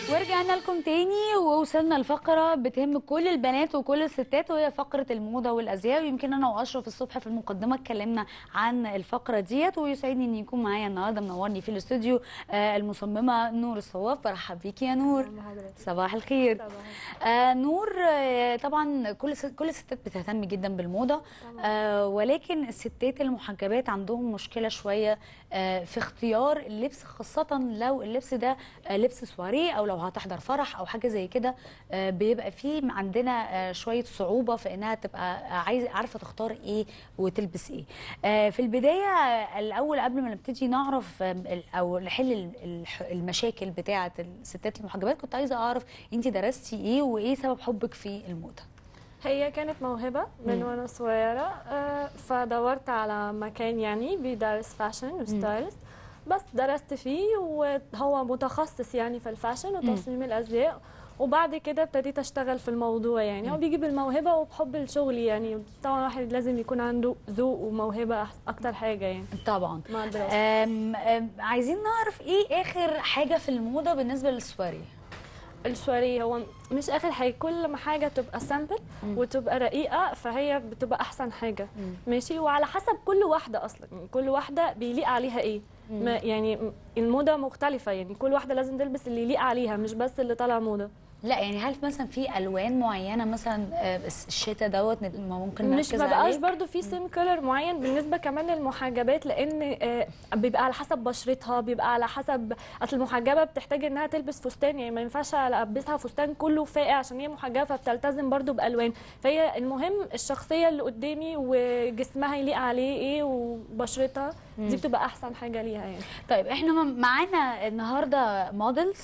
ورجعنا لكم تاني ووصلنا لفقرة بتهم كل البنات وكل الستات وهي فقرة الموضة والأزياء ويمكن أنا وأشرف الصبح في المقدمة اتكلمنا عن الفقرة ديت ويسعدني إن يكون معايا النهاردة منورني في الاستوديو آه، المصممة نور الصواف برحب بيكي يا نور صباح الخير آه نور آه طبعا كل ست كل الستات بتهتم جدا بالموضة آه ولكن الستات المحجبات عندهم مشكلة شوية آه في اختيار اللبس خاصة لو اللبس ده آه لبس سواريه أو لو هتحضر فرح أو حاجة زي كده آه بيبقى فيه عندنا آه شوية صعوبة في إنها تبقى عايزة عارفة تختار إيه وتلبس إيه آه في البداية آه، الأول قبل ما نبتدي نعرف آه، ال- أو نحل ال- الح- المشاكل بتاعة الستات المحجبات كنت عايزة أعرف أنت درستي إيه وإيه سبب حبك في الموضة هي كانت موهبة من مم. وانا صغيرة آه، فدورت على مكان يعني بيدرس فاشن وستايلست بس درست فيه وهو متخصص يعني في الفاشن وتصميم الأزياء وبعد كده ابتديت اشتغل في الموضوع يعني هو بيجي بالموهبة وبحب الشغل يعني طبعا الواحد لازم يكون عنده ذوق وموهبة أح- اكتر حاجة يعني طبعا مع الدراسة أم أم عايزين نعرف إيه آخر حاجة في الموضة بالنسبة للسواري الشواري هو مش اخر حاجه كل ما حاجه تبقى سامبل وتبقى رقيقه فهي بتبقى احسن حاجه ماشي وعلى حسب كل واحده اصلا يعني كل واحده بيليق عليها ايه ما يعني م- الموضه مختلفه يعني كل واحده لازم تلبس اللي يليق عليها مش بس اللي طالع موضه لا يعني هل مثلا في الوان معينه مثلا آه، الشتاء دوت ند- ما ممكن مش نركز ما بقاش عليه برضو في سيم كولر معين بالنسبه كمان للمحجبات لان آه، بيبقى على حسب بشرتها بيبقى على حسب اصل المحجبه بتحتاج انها تلبس فستان يعني ما ينفعش البسها فستان كله فاقع عشان هي محجبه فبتلتزم برضو بالوان فهي المهم الشخصيه اللي قدامي وجسمها يليق عليه ايه وبشرتها دي بتبقى احسن حاجه ليها يعني طيب احنا م- معانا النهارده موديلز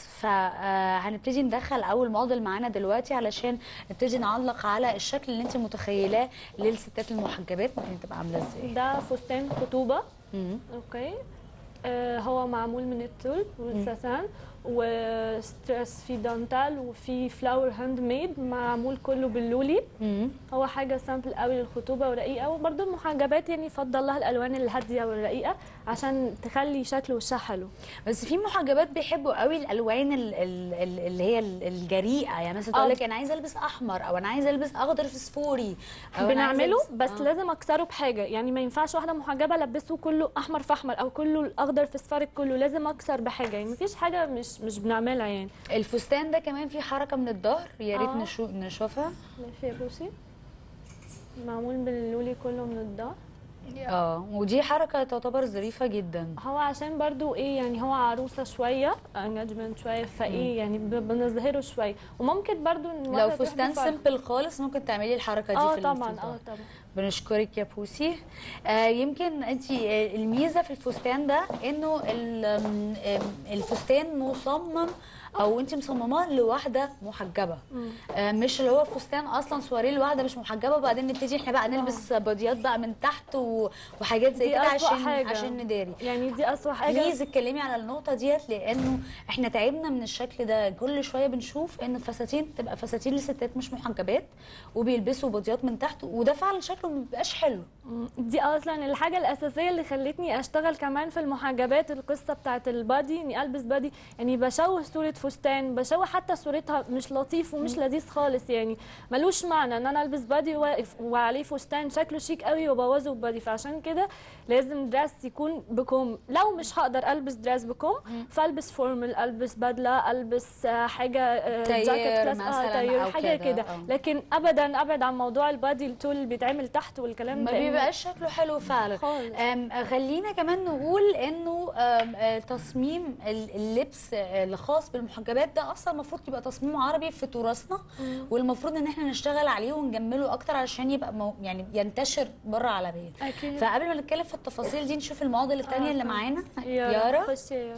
فهنبتدي ندخل اول موديل معانا دلوقتي علشان نبتدي نعلق على الشكل اللي انت متخيلاه للستات المحجبات ممكن تبقى عامله ازاي ده فستان خطوبه مم. اوكي آه هو معمول من التول والساتان وستريس في دانتال وفي فلاور هاند ميد معمول كله باللولي مم. هو حاجه سامبل قوي للخطوبه ورقيقه وبرده المحجبات يعني يفضل لها الالوان الهاديه والرقيقه عشان تخلي شكل وشها حلو بس في محجبات بيحبوا قوي الالوان ال- ال- ال- اللي هي ال- الجريئه يعني مثلا تقول آه. لك انا عايزه البس احمر او انا عايزه البس اخضر فسفوري أو أنا عايزة بنعمله ألبس- بس آه. لازم اكسره بحاجه يعني ما ينفعش واحده محجبه البسه كله احمر في احمر او كله الاخضر في اصفر كله لازم اكسر بحاجه يعني مفيش حاجه مش مش بنعملها يعني الفستان ده كمان فيه حركه من الظهر يا ريت آه. نشو- نشوفها ماشي يا بوسي معمول باللولي كله من الظهر اه ودي حركه تعتبر ظريفه جدا هو عشان برضو ايه يعني هو عروسه شويه انجمنت شويه فايه يعني ب- بنظهره شويه وممكن برضو إن لو واحدة تروح فستان بفرق. سمبل خالص ممكن تعملي الحركه دي اه في ال- طبعا في اه الظهر. طبعا بنشكرك يا بوسي آه يمكن انت الميزه في الفستان ده انه ال- آم، آم، الفستان مصمم او انت مصمماه لواحده محجبه آه مش اللي هو فستان اصلا سواريه لواحده مش محجبه وبعدين نبتدي احنا بقى نلبس باديات بقى من تحت و- وحاجات زي دي كده أسوأ عشان حاجة. عشان نداري يعني دي اسوء حاجه بليز اتكلمي على النقطة ديت لأنه احنا تعبنا من الشكل ده كل شوية بنشوف إن الفساتين تبقى فساتين لستات مش محجبات وبيلبسوا باديات من تحت وده فعلا شكله ما بيبقاش حلو مم. دي اصلا الحاجه الاساسيه اللي خلتني اشتغل كمان في المحجبات القصه بتاعت البادي اني البس بادي يعني بشوه صوره فستان بشوه حتى صورتها مش لطيف ومش لذيذ خالص يعني ملوش معنى ان انا البس بادي واقف وعليه فستان شكله شيك قوي وابوظه ببادي فعشان كده لازم دراس يكون بكم لو مش هقدر البس دراس بكم فالبس فورمال البس بدله البس آه، حاجه آه، تاير جاكيت كلاس مثلاً اه تاير أو حاجه كده، كده آه. لكن ابدا ابعد عن موضوع البادي التول اللي بيتعمل تحت والكلام ما ده بيبقاش شكله حلو فعلا خالص. أم، خلينا كمان نقول انه أم، آه، تصميم ال- اللبس آه، الخاص بالمحجبات ده اصلا المفروض يبقى تصميم عربي في تراثنا والمفروض ان احنا نشتغل عليه ونجمله اكتر علشان يبقى مو يعني ينتشر بره العالميه أكيد. فقبل ما نتكلم في التفاصيل دي نشوف المعضله الثانيه اللي طبعاً. معانا يارا يارا خشي يا يارا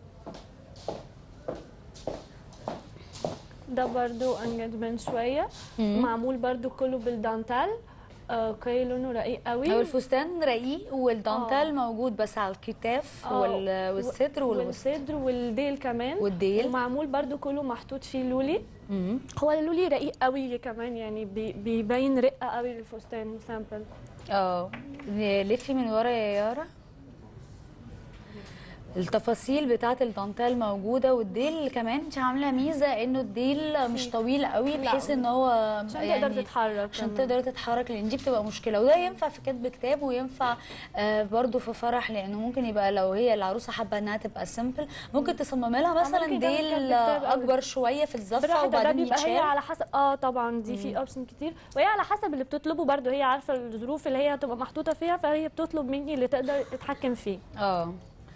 ده برضو انجمنت شويه معمول برضو كله بالدانتال اوكي لونه رقيق قوي هو الفستان رقيق والدانتال آه. موجود بس على الكتاف آه، وال- والصدر والوسط والصدر والديل كمان والديل. ومعمول برضو كله محطوط فيه لولي مم. هو اللولي رقيق قوي كمان يعني بي- بيبين رقه قوي للفستان سامبل اه لفي من ورا يا يارا التفاصيل بتاعه الدانتال موجوده والديل كمان انت عامله ميزه انه الديل مش طويل قوي لا. بحيث ان هو عشان تقدر تتحرك عشان كمان. تقدر تتحرك لان دي بتبقى مشكله وده ينفع في كتب كتاب وينفع آه برضو في فرح لانه ممكن يبقى لو هي العروسه حابه انها تبقى سيمبل ممكن تصمم لها مثلا ممكن تعمل ديل كتب كتاب أوي. اكبر شويه في الزفه براحتك ده وبعدين بيبقى هي يتشال على حسب اه طبعا دي في اوبشن كتير وهي على حسب اللي بتطلبه برضو هي عارفه الظروف اللي هي هتبقى محطوطه فيها فهي بتطلب مني اللي تقدر تتحكم فيه اه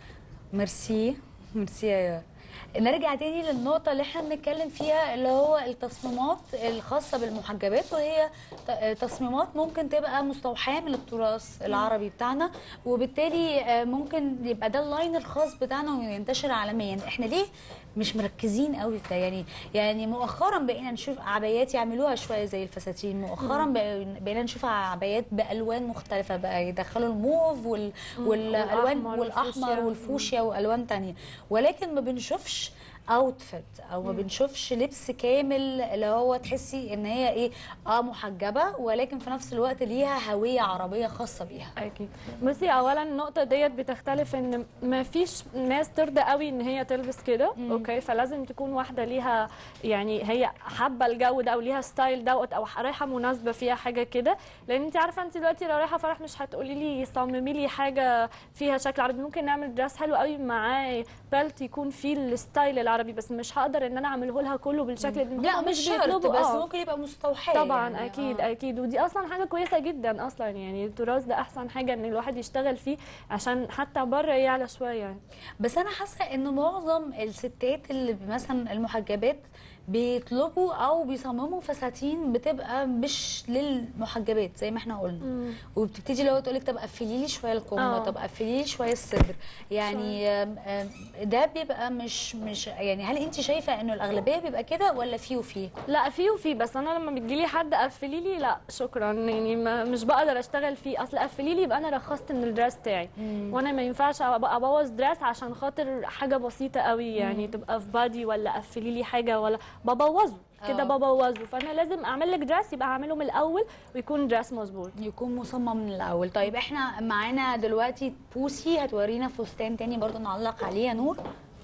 ميرسي ميرسي يا يار. نرجع تاني للنقطة اللي احنا بنتكلم فيها اللي هو التصميمات الخاصة بالمحجبات وهي ت- تصميمات ممكن تبقى مستوحاة من التراث العربي بتاعنا وبالتالي آه، ممكن يبقى ده اللاين الخاص بتاعنا وينتشر عالميا احنا ليه مش مركزين قوي في ده يعني يعني مؤخرا بقينا نشوف عبايات يعملوها شويه زي الفساتين مؤخرا بقى- بقينا نشوف عبايات بالوان مختلفه بقى يدخلوا الموف وال والالوان والأحمر والاحمر والفوشيا. والفوشيا والوان تانية ولكن ما بنشوفش اوتفيت او ما بنشوفش لبس كامل اللي هو تحسي ان هي ايه اه محجبه ولكن في نفس الوقت ليها هويه عربيه خاصه بيها اكيد بصي اولا النقطه ديت بتختلف ان ما فيش ناس ترضى قوي ان هي تلبس كده اوكي فلازم تكون واحده ليها يعني هي حابه الجو ده او ليها ستايل دوت او رايحه مناسبه فيها حاجه كده لان انت عارفه انت دلوقتي لو رايحه فرح مش هتقولي لي صممي لي حاجه فيها شكل عربي ممكن نعمل دراس حلو قوي معاه بيلت يكون فيه الستايل العربي بس مش هقدر ان انا اعمله لها كله بالشكل اللي لا هم مش شرط بيطلبوا. بس آه. ممكن يبقى مستوحاه طبعا يعني. اكيد آه. اكيد ودي اصلا حاجه كويسه جدا اصلا يعني التراث ده احسن حاجه ان الواحد يشتغل فيه عشان حتى بره يعلى شويه يعني بس انا حاسه انه معظم الستات اللي مثلا المحجبات بيطلبوا او بيصمموا فساتين بتبقى مش للمحجبات زي ما احنا قلنا وبتبتدي لو تقول لك طب قفلي لي شويه الكمه آه. طب قفلي لي شويه الصدر يعني آم، آم، ده بيبقى مش مش يعني هل انت شايفه انه الاغلبيه بيبقى كده ولا في وفي لا في وفي بس انا لما بتجيلي حد قفلي لي لا شكرا يعني ما مش بقدر اشتغل فيه اصل قفلي لي يبقى انا رخصت من الدراس بتاعي وانا ما ينفعش ابقى ابوظ دراس عشان خاطر حاجه بسيطه قوي يعني تبقى في بادي ولا قفلي لي حاجه ولا ببوظه كده آه. ببوظه فانا لازم اعمل لك دراس يبقى اعمله من الاول ويكون دراس مظبوط يكون مصمم من الاول طيب احنا معانا دلوقتي بوسي هتورينا فستان تاني برضو نعلق عليه يا نور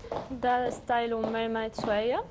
ده ستايله ميرمايد شويه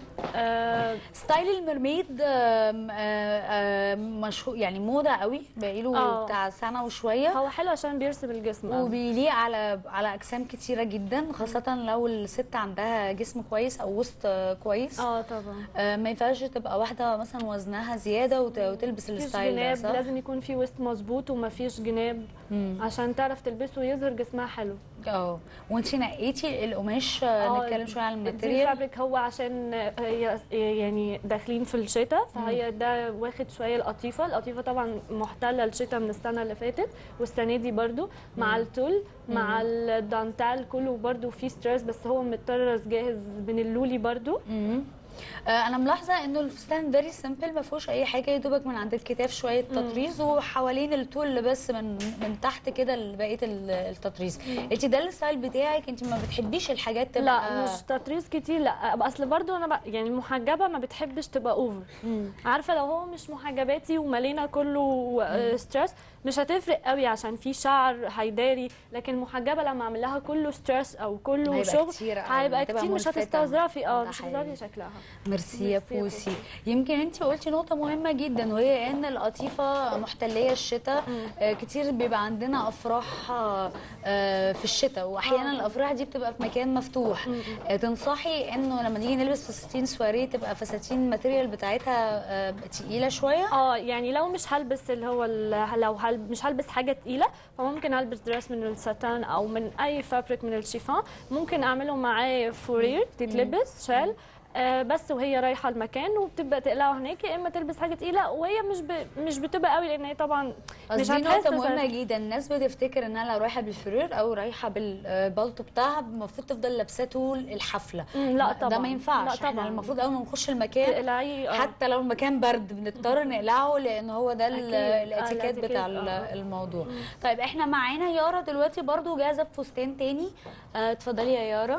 آه ستايل الميرميد آم، آه، آم، مشهور يعني موضه قوي بقاله آه. بتاع سنه وشويه هو حلو عشان بيرسم الجسم أوي. وبيليق على على اجسام كتيره جدا خاصه لو الست عندها جسم كويس او وسط آه، كويس اه طبعا آه، ما ينفعش تبقى واحده مثلا وزنها زياده وت- وتلبس مفيش الستايل ده جناب صح؟ لازم يكون في وسط مظبوط ومفيش جناب عشان تعرف تلبسه ويظهر جسمها حلو اه وانتي نقيتي القماش آه، نتكلم شويه عن دي الماتيريال الفابريك هو عشان هي يعني داخلين في الشتاء فهي ده واخد شويه القطيفه القطيفه طبعا محتله الشتاء من السنه اللي فاتت والسنه دي برضو مع التول مع الدانتال كله برضو فيه ستريس بس هو متطرز جاهز من اللولي برضو مم. آه، انا ملاحظه انه الفستان فيري سيمبل ما فيهوش اي حاجه يا دوبك من عند الكتاف شويه تطريز وحوالين التول بس من من تحت كده لبقيه ال- التطريز انت ده الستايل بتاعك انت ما بتحبيش الحاجات تبقى لا مش تطريز كتير لا اصل برضو انا بق... يعني المحجبه ما بتحبش تبقى اوفر مم. عارفه لو هو مش محجباتي ومالينا كله آه، ستريس مش هتفرق قوي عشان في شعر هيداري لكن المحجبه لما اعمل لها كله ستريس او كله هيبقى شغل كتير أوي، هيبقى هتبقى كتير مش ملفتة. هتستظرفي اه ده مش حقيقي. هتستظرفي شكلها ميرسي يا ميرسي يا بوسي يمكن انت قلتي نقطه مهمه جدا وهي ان القطيفه محتليه الشتاء آه، كتير بيبقى عندنا افراح آه، آه، في الشتاء واحيانا آه. الافراح دي بتبقى في مكان مفتوح آه، تنصحي انه لما نيجي نلبس فساتين سواريه تبقى فساتين الماتيريال بتاعتها آه، تقيله شويه اه يعني لو مش هلبس اللي هو ال- لو هل مش هلبس حاجه تقيله فممكن البس دريس من الساتان او من اي فابريك من الشيفون ممكن اعمله معاه فورير تتلبس شال آه بس وهي رايحه المكان وبتبدا تقلعه هناك يا اما تلبس حاجه تقيله وهي مش ب... مش بتبقى قوي لان هي طبعا مش قصدي هتحس نقطة مهمة زي- جدا الناس بتفتكر انها لو رايحة بالفرير او رايحة بالبلطو بتاعها المفروض تفضل لابساه طول الحفلة مم، لا ده طبعا ما ينفعش لا احنا طبعا المفروض اول ما نخش المكان تقلعيه آه. حتى لو المكان برد بنضطر نقلعه لان هو ده ال- أكيد. آه، الاتيكيت الاتيكيت، بتاع ال- آه. الموضوع طيب احنا معانا يارا دلوقتي برضو جاهزة بفستان تاني آه، اتفضلي يا يارا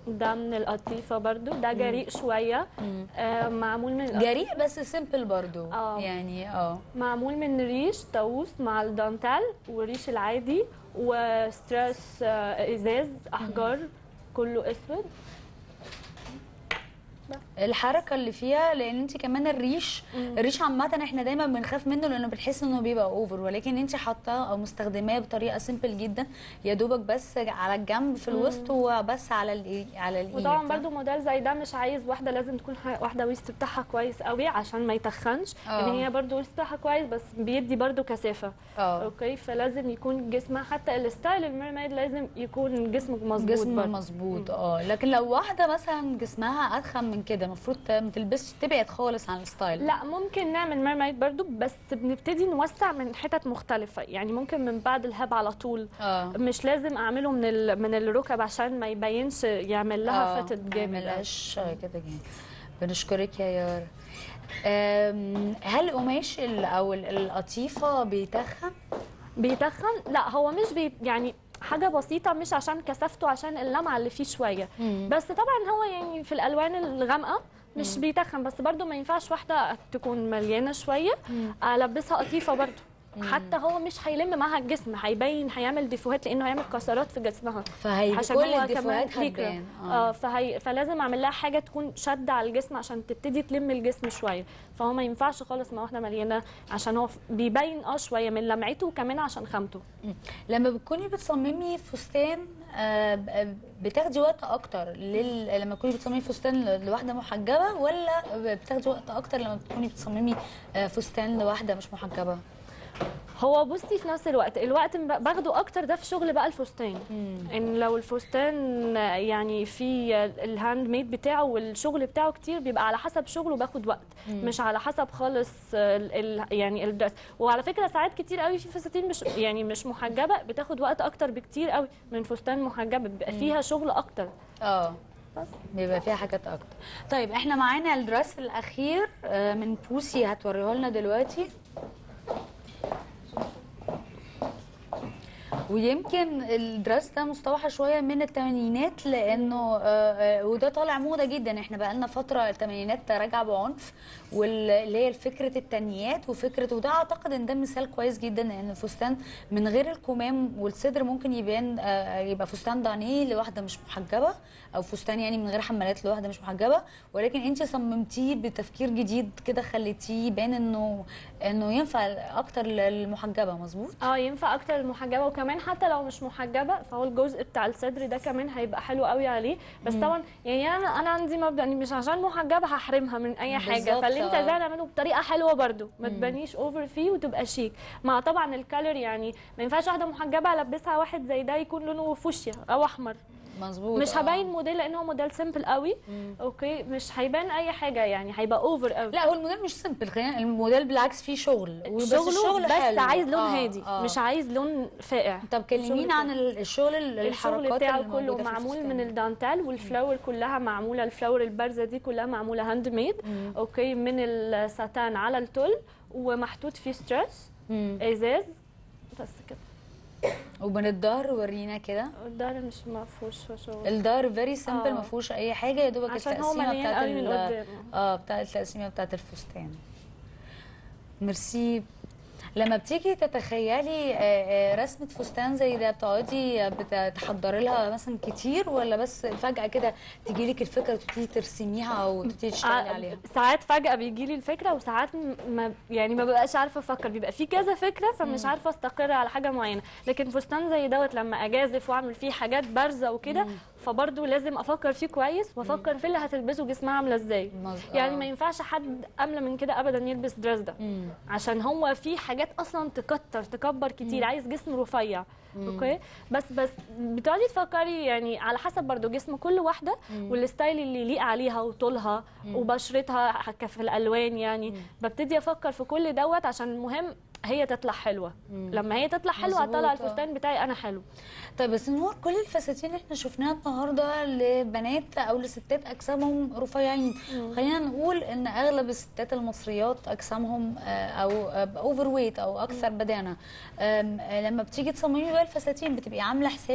ده من القطيفه برضو ده جريء شويه آه معمول من القط- جريء بس سيمبل برضو آه. يعني اه معمول من ريش طاووس مع الدانتال والريش العادي وستريس آه، ازاز احجار كله اسود الحركه اللي فيها لان انت كمان الريش الريش عامه احنا دايما بنخاف منه لانه بنحس انه بيبقى اوفر ولكن انت حاطاه او مستخدماه بطريقه سيمبل جدا يا دوبك بس على الجنب في الوسط وبس على الايه على الايد وطبعا برضو موديل زي ده مش عايز واحده لازم تكون ح- واحده ويست بتاعها كويس قوي عشان ما يتخنش آه. لان هي برضو ويست بتاعها كويس بس بيدي برضو كثافه اه اوكي فلازم يكون جسمها حتى الستايل الميرميد لازم يكون جسمك مظبوط جسم برضو. مظبوط اه لكن لو واحده مثلا جسمها اتخن من كده المفروض ما تلبسش تبعد خالص عن الستايل لا ممكن نعمل ميرميد برضو بس بنبتدي نوسع من حتت مختلفه يعني ممكن من بعد الهب على طول اه مش لازم اعمله من ال... من الركب عشان ما يبينش يعمل لها آه، فتت ما جامد يعملهاش كده جامد بنشكرك يا يار أم، هل قماش ال- او ال- القطيفه بيتخن بيتخن لا هو مش بي يعني حاجه بسيطه مش عشان كثافته عشان اللمعه اللي فيه شويه بس طبعا هو يعني في الالوان الغامقه مش بيتخن بس برضو ما ينفعش واحده تكون مليانه شويه البسها قطيفه برضو حتى هو مش هيلم معاها الجسم هيبين هيعمل ديفوهات لانه هيعمل كسرات في جسمها فهي عشان كل هو كمان الديفوهات ليكرا. هتبان اه فهي فلازم اعمل لها حاجه تكون شاده على الجسم عشان تبتدي تلم الجسم شويه فهو ما ينفعش خالص مع واحده مليانه عشان هو بيبين اه شويه من لمعته وكمان عشان خامته لما بتكوني بتصممي فستان آه، ب- بتاخدي وقت اكتر لل... لما تكوني بتصممي فستان لواحده محجبه ولا بتاخدي وقت اكتر لما بتكوني بتصممي آه، فستان لواحده مش محجبه هو بصي في نفس الوقت الوقت ب- باخده اكتر ده في شغل بقى الفستان ان لو الفستان يعني في الهاند ميد بتاعه والشغل بتاعه كتير بيبقى على حسب شغله باخد وقت مش على حسب خالص ال ال يعني الدرس وعلى فكره ساعات كتير قوي في فساتين مش يعني مش محجبه بتاخد وقت اكتر بكتير قوي من فستان محجبه بيبقى فيها شغل اكتر اه بس. بيبقى فيها حاجات اكتر طيب احنا معانا الدرس الاخير آه، من بوسي هتوريه لنا دلوقتي ويمكن الدرس ده مستوحى شويه من الثمانينات لانه آه، آه، وده طالع موضه جدا احنا بقالنا فتره الثمانينات راجعه بعنف واللي هي فكره التنيات وفكره وده اعتقد ان ده مثال كويس جدا لان الفستان من غير الكمام والصدر ممكن يبان آه، يبقى فستان دانيه لواحده مش محجبه او فستان يعني من غير حمالات لواحده مش محجبه ولكن انت صممتيه بتفكير جديد كده خليتيه يبان انه انه ينفع اكتر للمحجبه مظبوط اه ينفع اكتر المحجبه وكمان حتى لو مش محجبه فهو الجزء بتاع الصدر ده كمان هيبقى حلو قوي عليه بس طبعا يعني انا انا عندي مبدا اني مش عشان محجبه هحرمها من اي حاجه بالظبط، فاللي انت آه. ازاي نعمله بطريقه حلوه برده ما تبانيش اوفر فيه وتبقى شيك مع طبعا الكالر يعني ما ينفعش واحده محجبه البسها واحد زي ده يكون لونه فوشيا او احمر مظبوط مش آه. هبين موديل لان هو موديل سيمبل قوي اوكي مش هيبان اي حاجه يعني هيبقى اوفر قوي لا هو الموديل مش سيمبل خلينا الموديل بالعكس فيه شغل بس شغله الشغل بس حلو. عايز لون آه، هادي آه. مش عايز لون فاقع طب كلمينا الشغل عن ال- الشغل ال- الشغل الحركات بتاعه اللي كله موجودة في معمول الفستان. من الدانتال والفلاور كلها معموله الفلاور البارزه دي كلها معموله هاند ميد اوكي من الساتان على التل ومحطوط فيه ستريس مم. ازاز بس كده ومن الظهر ورينا كده الدار مش ما فيهوش شغل الظهر فيري سيمبل آه. ما فيهوش اي حاجه يا دوبك عشان هو التقسيمه مليان بتاعت قوي من ال- قدام اه بتاع التقسيمه بتاعت الفستان ميرسي لما بتيجي تتخيلي آه، آه، رسمة فستان زي ده بتقعدي بت- تحضري لها مثلا كتير ولا بس فجأة كده تيجي لك الفكرة وتبتدي ترسميها وتبتدي تشتغلي ع- عليها ساعات فجأة بيجي لي الفكرة وساعات م- ما يعني ما ببقاش عارفة أفكر بيبقى في كذا فكرة فمش عارفة أستقر على حاجة معينة لكن فستان زي دوت لما أجازف وأعمل فيه حاجات بارزة وكده فبرضه لازم أفكر فيه كويس وأفكر في اللي هتلبسه جسمها عاملة إزاي مز- يعني آه. ما ينفعش حد أملى من كده أبدا يلبس دريس ده مم. عشان هو في حاجات اصلا تكتر تكبر كتير عايز جسم رفيع اوكي بس بس بتقعدي تفكري يعني على حسب برضو جسم كل واحده والستايل اللي يليق عليها وطولها وبشرتها حتى في الالوان يعني ببتدي افكر في كل دوت عشان المهم هي تطلع حلوه لما هي تطلع حلوه مظبوط، هطلع آه. الفستان بتاعي انا حلو طيب بس نور كل الفساتين اللي احنا شفناها النهارده لبنات او لستات اجسامهم رفيعين خلينا نقول ان اغلب الستات المصريات اجسامهم آه، او اوفر ويت او اكثر بدانه آم، آه، لما بتيجي تصممي بقى الفساتين بتبقي عامله حسابك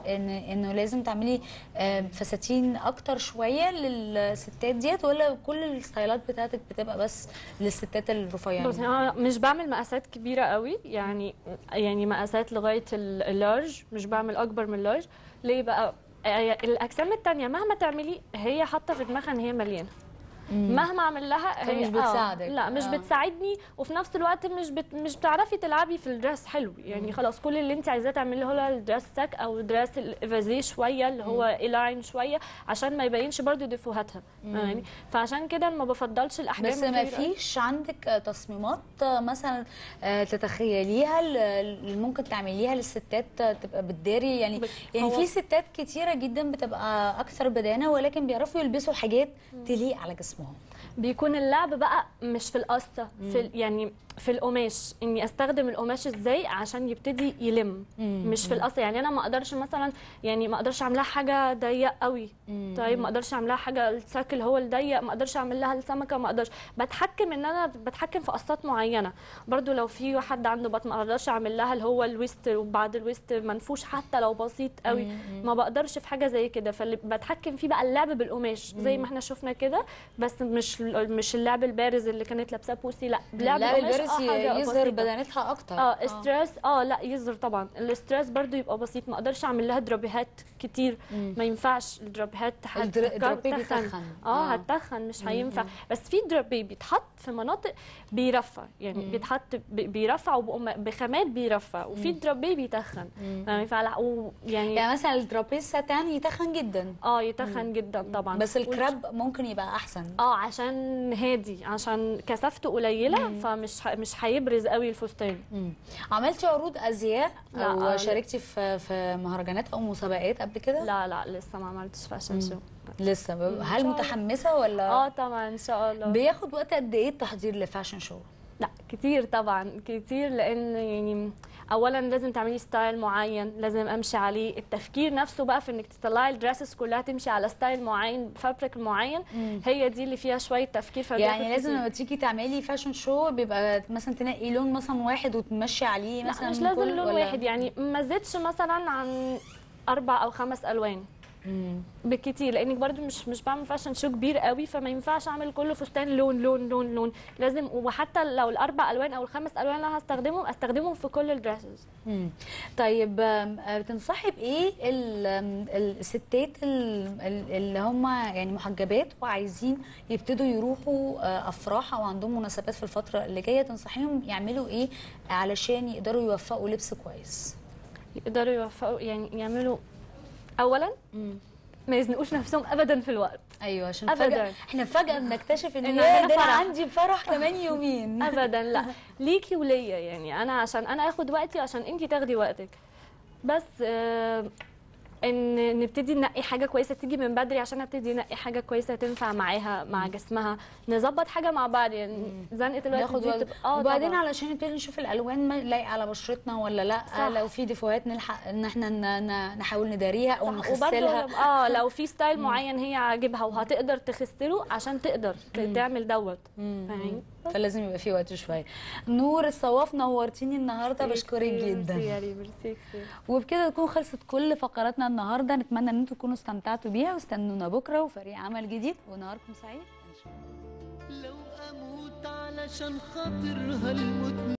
ان انه لازم تعملي آه، فساتين اكتر شويه للستات ديت ولا كل الستايلات بتاعتك بتبقى بس للستات الرفيعين بص انا مش بعمل مقاسات كبيره قوي يعني يعني مقاسات لغايه ال- اللارج مش بعمل اكبر من اللارج ليه بقى آه، الاجسام التانية مهما تعملي هي حاطه في دماغها ان هي مليانه مهما اعمل لها هي فمش بتساعدك. آه لا مش آه. بتساعدني وفي نفس الوقت مش بت مش بتعرفي تلعبي في الدرس حلو يعني خلاص كل اللي انت عايزاه تعملي هو الدرس ساك او الدرس الافازيه شويه اللي هو ايلاين شويه عشان ما يبينش برضو ديفوهاتها يعني فعشان كده ما بفضلش الاحجام بس ما الكبيرة. فيش عندك آه، تصميمات آه، مثلا آه، تتخيليها ل- اللي ممكن تعمليها للستات آه، تبقى بتداري يعني بت- يعني هو- في ستات كتيره جدا بتبقى اكثر بدانه ولكن بيعرفوا يلبسوا حاجات تليق على جسمهم بيكون اللعب بقى مش في القصه في ال- يعني في القماش اني استخدم القماش ازاي عشان يبتدي يلم مش في القصه يعني انا ما اقدرش مثلا يعني ما اقدرش اعملها حاجه ضيق قوي طيب ما اقدرش اعملها حاجه الساكل هو الضيق ما اقدرش اعمل لها السمكه ما اقدرش بتحكم ان انا بتحكم في قصات معينه برضو لو في حد عنده بطن ما اقدرش اعمل لها اللي هو الويست وبعد الويست منفوش حتى لو بسيط قوي ما بقدرش في حاجه زي كده فاللي بتحكم فيه بقى اللعب بالقماش زي ما احنا شفنا كده بس مش مش اللعب البارز اللي كانت لابساه بوسي لا لعب لا القماش البرس آه حاجة يظهر بسيطة. بدانتها اكتر اه ستريس اه لا يظهر طبعا الاستريس برضو يبقى بسيط ما اقدرش اعمل لها درابيهات كتير ما ينفعش الدرابيهات الدر- الدرابيه هتتخن. بيتخن. اه آه. هتتخن مش هينفع بس في درابي بيتحط في مناطق بيرفع يعني بيتحط بي- بيرفع وبقوم- بخامات بيرفع وفي درابي بيتخن فاهمة؟ فلا- ويعني يعني مثلا الدرابيز ساتان يتخن جدا اه يتخن جدا طبعا بس وال- الكراب ممكن يبقى احسن اه عشان هادي عشان كثافته قليله فمش ه- مش هيبرز قوي الفستان مم. عملتي عروض ازياء لا، او آه، شاركتي في في مهرجانات او مسابقات قبل كده لا لا لسه ما عملتش فاشن شو لسه إن هل شاء الله. متحمسه ولا اه طبعا ان شاء الله بياخد وقت قد ايه التحضير لفاشن شو لا كتير طبعا كتير لان يعني اولا لازم تعملي ستايل معين لازم امشي عليه التفكير نفسه بقى في انك تطلعي الدراسز كلها تمشي على ستايل معين فابريك معين هي دي اللي فيها شويه تفكير فبياخد يعني لازم كتير. لما تيجي تعملي فاشن شو بيبقى مثلا تنقي لون مثلا واحد وتمشي عليه مثلا لا مش لازم كل- لون ولا- واحد يعني ما زدش مثلا عن اربع او خمس الوان مم. بالكتير لانك برضو مش مش بعمل فاشن شو كبير قوي فما ينفعش اعمل كله فستان لون لون لون لون لازم وحتى لو الاربع الوان او الخمس الوان اللي أنا هستخدمهم استخدمهم في كل الدريسز مم. طيب آم، آه، بتنصحي بايه ال- آم، الستات ال- ال- اللي هم يعني محجبات وعايزين يبتدوا يروحوا آه، افراح او عندهم مناسبات في الفتره اللي جايه تنصحيهم يعملوا ايه علشان يقدروا يوفقوا لبس كويس يقدروا يوفقوا يعني يعملوا اولا ما يزنقوش نفسهم ابدا في الوقت ايوه عشان أبداً. فجاه احنا فجاه بنكتشف ان إن يا عندنا ده انا فرح. عندي فرح كمان يومين ابدا لا ليكي وليا يعني انا عشان انا اخد وقتي عشان انت تاخدي وقتك بس آه ان نبتدي ننقي حاجه كويسه تيجي من بدري عشان نبتدي ننقي حاجه كويسه تنفع معاها مع جسمها نظبط حاجه مع بعض يعني زنقه الوقت ناخد دي وقت بتبقى اه وبعدين طبعاً. علشان نبتدي نشوف الالوان ما لايقه على بشرتنا ولا لا صح. لو في ديفوهات نلحق ان احنا ن- ن- نحاول نداريها او صح، نخسلها وبرضه اه لو في ستايل معين هي عاجبها وهتقدر تخسره عشان تقدر ت- تعمل دوت فاهمين فلازم يبقى في وقت شويه نور الصواف نورتيني النهارده بشكرك ميرسي جدا يا ريم، ميرسي كتير. وبكده تكون خلصت كل فقراتنا النهارده نتمنى ان انتم تكونوا استمتعتوا بيها واستنونا بكره وفريق عمل جديد ونهاركم سعيد ان شاء الله لو اموت علشان خاطرها الموت